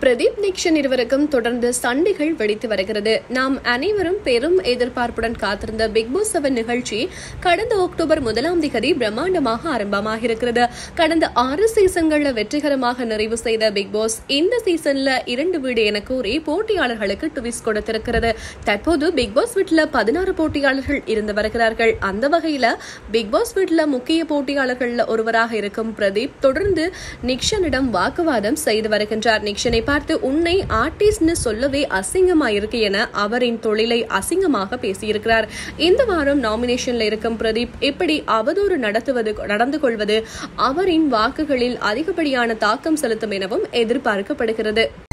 பிரதீப் நிக்ஷன் இருவருக்கும் தொடர்ந்து சண்டைகள் வெடித்து வருகிறது நாம் அனைவரும் பெரும் எதிர்பார்ப்புடன் காத்திருந்த பிக் பாஸ் செவன் நிகழ்ச்சி கடந்த அக்டோபர் முதலாம் திகதி பிரம்மாண்டமாக ஆரம்பமாக இருக்கிறது கடந்த ஆறு சீசன்கள்ல வெற்றிகரமாக நிறைவு செய்த பிக் பாஸ் இந்த சீசன்ல இரண்டு வீடு என கூறி போட்டியாளர்களுக்கு ட்விஸ்ட் கொடுத்திருக்கிறது தற்போது பிக் பாஸ் வீட்டுல பதினாறு போட்டியாளர்கள் இருந்து வருகிறார்கள் அந்த வகையில பிக் பாஸ் வீட்டுல முக்கிய போட்டியாளர்கள்ல ஒருவராக இருக்கும் பிரதீப் தொடர்ந்து நிக்ஷனிடம் வாக்குவாதம் செய்து வருகின்றார் நிக்ஷனை பார்த்து உன்னை ஆர்டிஸ்ட்னு சொல்லவே அசிங்கமா இருக்கு என அவரின் தொழிலை அசிங்கமாக பேசியிருக்கிறார் இந்த வாரம் நாமினேஷன்ல இருக்கும் பிரதீப் இப்படி அவதூறு நடத்துவது நடந்து கொள்வது அவரின் வாக்குகளில் அதிகப்படியான தாக்கம் செலுத்தும் எனவும் எதிர்பார்க்கப்படுகிறது